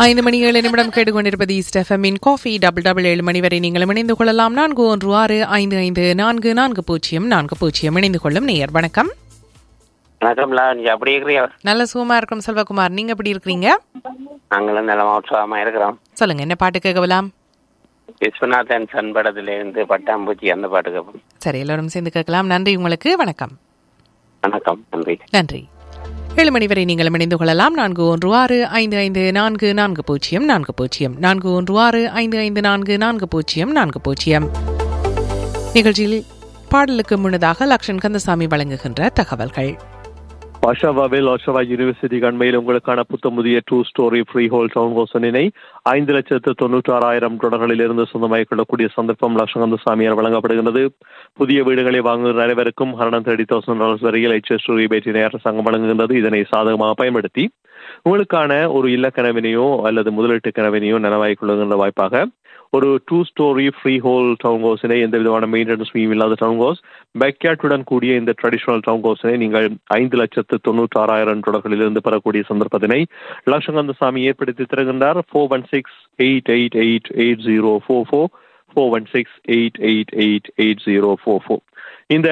ஐந்து மணி ஏழு நிமிடம் கேட்டுக்கொண்டிருப்பது ஈஸ்ட் எஃப்எம்மின் காஃபி டபுள் டபுள் ஏழு மணி வரை நீங்களும் இணைந்து கொள்ளலாம் நான்கு ஒன்று ஆறு ஐந்து ஐந்து நான்கு நான்கு பூஜ்ஜியம் நான்கு பூஜ்ஜியம் இணைந்து கொள்ளும் நேயர் வணக்கம் வணக்கம் லாவண்யா எப்படி இருக்கிறீங்க நல்ல சுகமா இருக்கும் செல்வகுமார் நீங்க எப்படி இருக்கிறீங்க நாங்களும் நலமா உற்சாகமா இருக்கிறோம் சொல்லுங்க என்ன பாட்டு கேட்கலாம் விஸ்வநாதன் சன் படத்திலிருந்து பட்டாம்பூச்சி அந்த பாட்டு கேட்போம் சரி எல்லோரும் சேர்ந்து கேட்கலாம் நன்றி உங்களுக்கு வணக்கம் வணக்கம் நன்றி நன்றி ஏழு மணி வரை நீங்கள் இணைந்து கொள்ளலாம் நான்கு ஒன்று ஆறு ஐந்து ஐந்து நான்கு நான்கு பூஜ்ஜியம் நான்கு பூஜ்ஜியம் நான்கு ஒன்று ஆறு ஐந்து ஐந்து நான்கு நான்கு பூஜ்ஜியம் நான்கு பூஜ்ஜியம் நிகழ்ச்சியில் பாடலுக்கு முன்னதாக லக்ஷன் கந்தசாமி வழங்குகின்ற தகவல்கள் ஆஷாவாவில் ஆஷாவா யூனிவர்சிட்டி அண்மையில் உங்களுக்கான புத்தம் புதிய two storey freehold town ஹோசனினை ஐந்து லட்சத்து தொண்ணூற்றி ஆறாயிரம் டாலர்களில் இருந்து சொந்தமாகிக் கொள்ளக்கூடிய சந்தர்ப்பம் லட்சகந்த சாமியார் வழங்கப்படுகிறது புதிய வீடுகளை வாங்குகிற அனைவருக்கும் ஹண்ட்ரட் தேர்ட்டி தௌசண்ட் டாலர்ஸ் வரையில் ஹெச்எஸ் ரீபேட்டினை அரசாங்கம் வழங்குகின்றது இதனை சாதகமாக பயன்படுத்தி உங்களுக்கான ஒரு இல்ல கனவினையோ அல்லது முதலீட்டு கனவினையோ நனவாகிக் கொள்ளுகின்ற வாய்ப்பாக ஒரு two storey freehold town ஹவுஸினை எந்த விதமான மெயின்டெனன்ஸ் ஃபீம் இல்லாத டவுன் ஹவுஸ் பேக்யார்டுடன் கூடிய இந்த ட்ரெடிஷனல் டவுன் ஹவுஸினை நீங்கள் ஐந்து லட்சத்து தொண்ணூற்றி ஆறாயிரம் டாலர்களிலிருந்து பெறக்கூடிய சந்தர்ப்பத்தினை லட்சங்கந்த சாமி ஏற்படுத்தி தருகின்றார் four one six eight eight eight eight zero four four four one six eight eight eight eight zero four four இந்த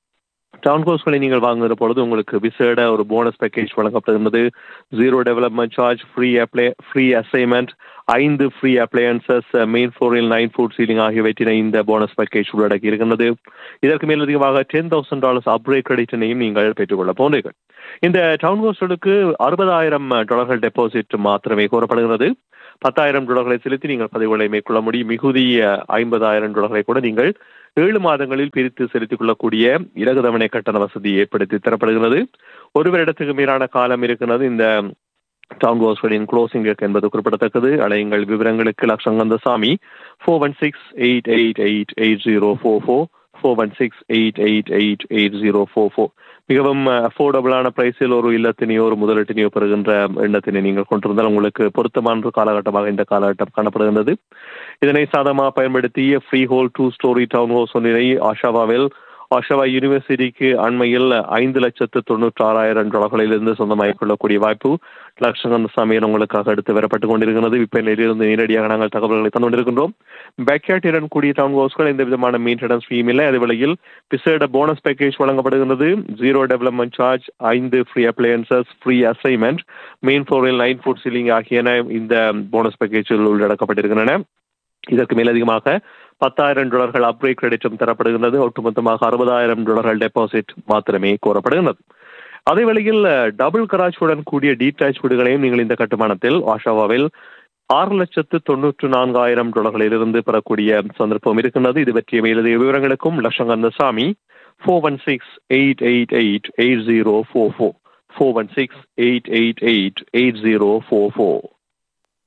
டவுன் ஹவுஸ்களை நீங்கள் வாங்குகிற பொழுது உங்களுக்கு விசேட ஒரு போனஸ் பேக்கேஜ் வழங்கப்படுகிறது zero development charge free apply free assignment ஐந்து ஃப்ரீ அப்ளையன்சஸ் மெயின் ஃப்ளோரில் நைன் ஃபுட் சீலிங் ஆகியவற்றினை இந்த போனஸ் பேக்கேஜ் உள்ளடக்கி இருக்கின்றது இதற்கு மேலதிகமாக டென் தௌசண்ட் டாலர்ஸ் அப்ரேட் கிரெடிட்டினையும் நீங்கள் பெற்றுக்கொள்ள போன்றீர்கள் இந்த டவுன் ஹவுஸ்களுக்கு அறுபதாயிரம் டாலர்கள் டெபாசிட் மாத்திரமே கோரப்படுகிறது பத்தாயிரம் டாலர்களை செலுத்தி நீங்கள் பதிவுகளை மேற்கொள்ள முடியும் மிகுதி ஐம்பதாயிரம் டாலர்களை கூட நீங்கள் ஏழு மாதங்களில் பிரித்து செலுத்திக் கொள்ளக்கூடிய இலகு தவணை கட்டண வசதி ஏற்படுத்தி தரப்படுகிறது ஒரு வருடத்துக்கு மீறான காலம் இருக்கிறது இந்த டவுன் ஹவுஸ்களின் க்ளோசிங் என்பது குறிப்பிடத்தக்கது அலையுங்கள் விவரங்களுக்கு Latchakantha Samy four one six eight eight eight eight zero four four four one six eight eight eight eight zero four four மிகவும் அஃபோர்டபுளான பிரைஸில் ஒரு இல்லத்தினையோ ஒரு முதலீட்டினையோ பெறுகின்ற எண்ணத்தினை நீங்கள் கொண்டிருந்தால் உங்களுக்கு பொருத்தமான காலகட்டமாக இந்த காலகட்டம் காணப்படுகின்றது இதனை சாதமாக பயன்படுத்திய freehold two storey town house ஒன்றினை ஆஷாவாவில் ஆஷாவா யூனிவர்சிட்டிக்கு அண்மையில் ஐந்து லட்சத்து தொண்ணூற்றி ஆறாயிரம் டாலர்களிலிருந்து சொந்தமாகிக் கொள்ளக்கூடிய வாய்ப்பு லட்சங்கந்த சாமியர் உங்களுக்காக எடுத்து வரப்பட்டுக் கொண்டிருக்கிறது விற்பனையிலிருந்து நேரடியாக நாங்கள் தகவல்களை தந்து கொண்டிருக்கின்றோம் பேக்யார்டுடன் கூடிய டவுன் ஹவுஸ்கள் எந்த விதமான மெயின்டெனன்ஸ் ஃபீம் இல்லை அதே வேளையில் விசேட போனஸ் பேக்கேஜ் வழங்கப்படுகிறது ஜீரோ டெவலப்மெண்ட் சார்ஜ் ஐந்து free appliances free assignment main ஃப்ளோரில் நைன் ஃபுட் சீலிங் ஆகியன இந்த போனஸ் பேக்கேஜில் உள்ளடக்கப்பட்டிருக்கின்றன இதற்கு மேலதிகமாக பத்தாயிரம் டாலர்கள் அப்ரேட் கிரெடிட்டும் தரப்படுகின்றது ஒட்டுமொத்தமாக அறுபதாயிரம் டாலர்கள் டெபாசிட் மாத்திரமே கோரப்படுகின்றது அதே வேளையில் டபுள் கராச்சுடன் கூடிய டீடாச் வீடுகளையும் நீங்கள் இந்த கட்டுமானத்தில் ஆஷாவாவில் ஆறு லட்சத்து தொண்ணூற்று நான்காயிரம் டாலர்களிலிருந்து பெறக்கூடிய சந்தர்ப்பம் இருக்கின்றது இது பற்றிய மேலதிக விவரங்களுக்கும் Latchakantha Samy four one six eight eight eight eight zero four four four one six eight eight eight eight zero four four